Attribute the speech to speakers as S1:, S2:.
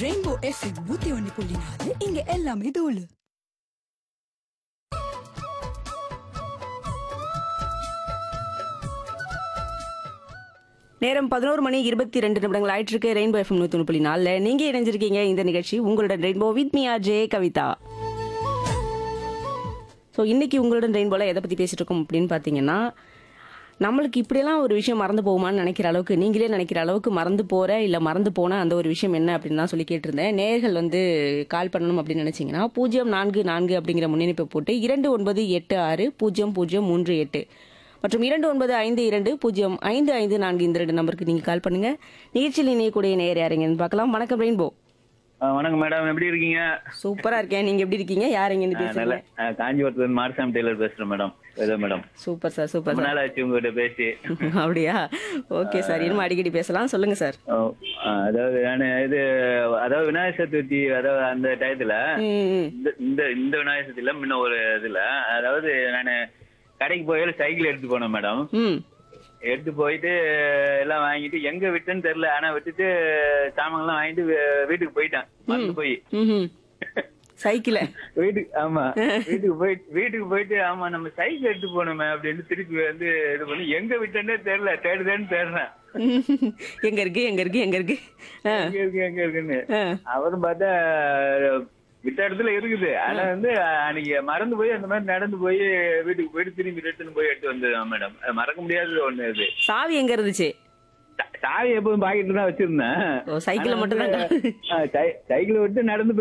S1: Rainbow FM நூத்தி ஒன்னு புள்ளி நாலு இங்க எல்லாமே தோலு
S2: நேரம் பதினோரு மணி இருபத்தி ரெண்டு நிமிடங்கள் ஆயிட்டு இருக்கு ரெயின்போ எஃப்எம் நூத்தி ஒன்று புள்ளி நாலில் நீங்க இணைஞ்சிருக்கீங்க இந்த நிகழ்ச்சி உங்களுடன் ரெயின்போ வித் மியா ஜே கவிதா ஸோ இன்னைக்கு உங்களுடன் ரெயின்போல எதை பத்தி பேசிட்டு இருக்கோம் அப்படின்னு பார்த்தீங்கன்னா நம்மளுக்கு இப்படியெல்லாம் ஒரு விஷயம் மறந்து போகுமான்னு நினைக்கிற அளவுக்கு நீங்களே நினைக்கிற அளவுக்கு மறந்து போற இல்ல மறந்து போன அந்த ஒரு விஷயம் என்ன அப்படின்னு தான் சொல்லி கேட்டிருந்தேன் நேர்கள் வந்து கால் பண்ணணும் அப்படின்னு நினைச்சீங்கன்னா பூஜ்ஜியம் நான்கு நான்கு அப்படிங்கிற முன்னணிப்பை போட்டு இரண்டு ஒன்பது எட்டு ஆறு பூஜ்ஜியம் பூஜ்ஜியம் மூன்று எட்டு மற்றும் இரண்டு ஒன்பது ஐந்து இரண்டு பூஜ்ஜியம் ஐந்து ஐந்து நான்கு இந்த ரெண்டு நம்பருக்கு நீங்க கால் பண்ணுங்க நிகழ்ச்சியில் இணையக்கூடிய நேர் யாருங்கன்னு பார்க்கலாம் வணக்கம் ரெயின்போ
S3: ஆ, வணக்கம் மேடம் எப்படி இருக்கீங்க
S2: சூப்பரா இருக்கேன் நீங்க எப்படி இருக்கீங்க யாருங்கன்னு
S3: ஆ, நல்ல
S2: பேசுறீங்க
S3: ஆ, காஞ்சிபுரத்துல மார்சாமி டெய்லர் பேசுறேன் மேடம் ஏதோ மேடம்
S2: சூப்பர் சார் சூப்பர்
S3: ரொம்ப
S2: சார்
S3: நாள் ஆச்சு உங்ககிட்ட பேசி
S2: அப்படியா ஓகே சார் இனிமே அடிக்கடி பேசலாம் சொல்லுங்க சார்
S3: ஓ, ஆ, அதாவது நான் இது அதாவது விநாயகர் சதுர்த்தி அதாவது அந்த டயத்துல
S2: ம், ம்.
S3: இந்த இந்த இந்த விநாயகர் சதுர்த்தியில முன்ன ஒரு இதுல அதாவது நான் கடைக்கு போய் சைக்கிள் எடுத்து போனேன் மேடம்
S2: ம்
S3: எடுத்து போயிட்டு எல்லாம் வாங்கிட்டு எங்க விட்டேன்னு தெரியல ஆனா விட்டுட்டு சாமான்லாம் வாங்கிட்டு வீ- வீட்டுக்கு போயிட்டேன் மறந்து போய்
S2: ம் சைக்கிள
S3: வீட்டுக்கு ஆமா வீட்டுக்கு போயிட்டு வீட்டுக்கு போயிட்டு ஆமா நம்ம சைக்கிள் எடுத்து போனோமே அப்படின்னு திருப்பி வந்து இது பண்ணி எங்க விட்டேன்னே தெரியல தேடுதேன்னு தேடுறேன்
S2: எங்க இருக்கு எங்க இருக்கு எங்க இருக்கு ஆ,
S3: எங்க இருக்கு எங்க இருக்குன்னு
S2: ஆ.
S3: அவரும் பார்த்தா விட்ட இடத்துல இருக்குது ஆனா வந்து அன்னைக்கு மறந்து போய் அந்த மாதிரி நடந்து போய் வீட்டுக்கு போயிட்டு திரும்பி ரிட்டர்ன் போய் எடுத்து வந்தது மேடம் மறக்க முடியாதது ஒண்ணு இது
S2: சாவி எங்க இருந்துச்சு
S3: சா- சாவி எப்பவும் பாக்கெட்டு தான் வச்சிருந்தேன்
S2: ஓ, சைக்கிளை
S3: ஆனா
S2: மட்டும் தான்
S3: வந்து, ஆ, சை- சைக்கிளை விட்டு நடந்து